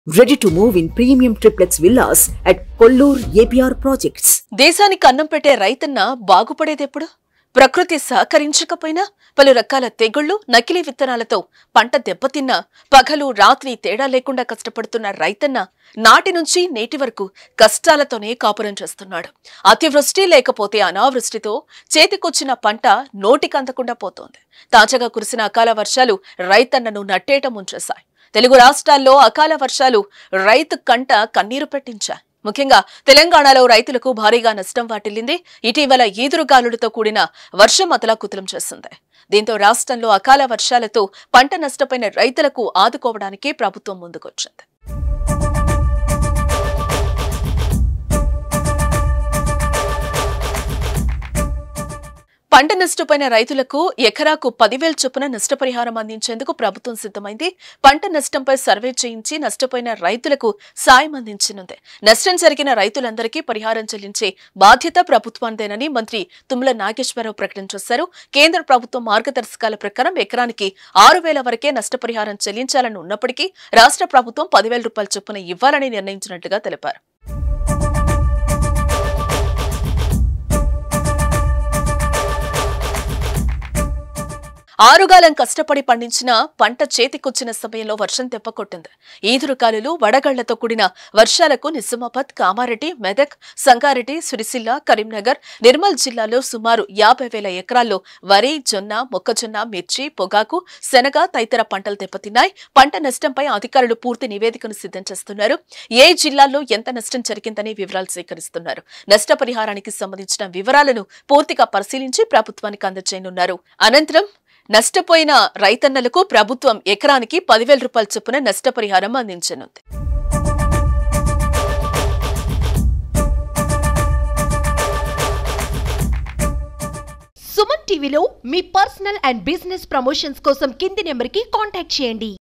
Ready to move in premium triplex villas at Kollur APR Projects. దేశానికి అన్నం పెట్టే రైతన్న బాగుపడేదెప్పుడు ప్రకృతి సహకరించకపోయినా పలు రకాల తెగుళ్లు నకిలీ విత్తనాలతో పంట దెబ్బతిన్నా పగలు రాత్రి తేడా లేకుండా కష్టపడుతున్న రైతన్న నాటి నుంచి నేటి వరకు కష్టాలతోనే కాపురం చేస్తున్నాడు అతివృష్టి లేకపోతే అనావృష్టితో చేతికొచ్చిన పంట నోటికి అందకుండా పోతోంది తాజాగా కురిసిన అకాల వర్షాలు రైతన్నను నట్టేట ముంచేశాయి తెలుగు రాష్ట్రాల్లో అకాల వర్షాలు రైతు కంట కన్నీరు పెట్టించాయి ముఖ్యంగా తెలంగాణలో రైతులకు భారీగా నష్టం వాటిల్లింది ఇటీవల ఈదురుగాలులతో కూడిన వర్షం అతలాకుతలం చేసింది దీంతో రాష్ట్రంలో అకాల వర్షాలతో పంట నష్టపోయిన రైతులకు ఆదుకోవడానికి ప్రభుత్వం ముందుకొచ్చింది పంట నష్టపోయిన రైతులకు ఎకరాకు పదివేల చొప్పున నష్టపరిహారం అందించేందుకు ప్రభుత్వం సిద్ధమైంది పంట నష్టంపై సర్వే చేయించి నష్టపోయిన రైతులకు సాయం అందించనుంది నష్టం జరిగిన రైతులందరికీ పరిహారం చెల్లించే బాధ్యత ప్రభుత్వానిదేనని మంత్రి తుమ్మల నాగేశ్వరరావు ప్రకటన చేశారు కేంద్ర ప్రభుత్వం మార్గదర్శకాల ప్రకారం ఎకరానికి ఆరు వేల వరకే నష్టపరిహారం చెల్లించాలని ఉన్నప్పటికీ రాష్ట్ర ప్రభుత్వం పదివేల రూపాయల చొప్పున ఇవ్వాలని నిర్ణయించినట్లుగా తెలిపారు ఆరుగాలం కష్టపడి పండించిన పంట చేతికొచ్చిన సమయంలో వర్షం తెప్పకొట్టింది ఈదురుగాలులు వడగళ్లతో కూడిన వర్షాలకు నిజామాబాద్ కామారెడ్డి మెదక్ సంగారెడ్డి సిరిసిల్ల కరీంనగర్ నిర్మల్ జిల్లాలో సుమారు యాభై వేల ఎకరాల్లో వరి జొన్న మొక్కజొన్న మిర్చి పొగాకు శనగ తదితర పంటలు దెబ్బతిన్నాయి పంట నష్టంపై అధికారులు పూర్తి నివేదికను సిద్ధం చేస్తున్నారు ఏ జిల్లాల్లో ఎంత నష్టం జరిగిందని వివరాలు సేకరిస్తున్నారు నష్టపరిహారానికి సంబంధించిన వివరాలను పూర్తిగా పరిశీలించి ప్రభుత్వానికి అందజేయనున్నారు అనంతరం నష్టపోయిన రైతన్నలకు ప్రభుత్వం ఎకరానికి పదివేల రూపాయల చొప్పున నష్టపరిహారం అందించనుంది సుమన్ టీవీలో మీ పర్సనల్ అండ్ బిజినెస్ ప్రమోషన్స్ కోసం కింది నెంబర్కి కాంటాక్ట్ చేయండి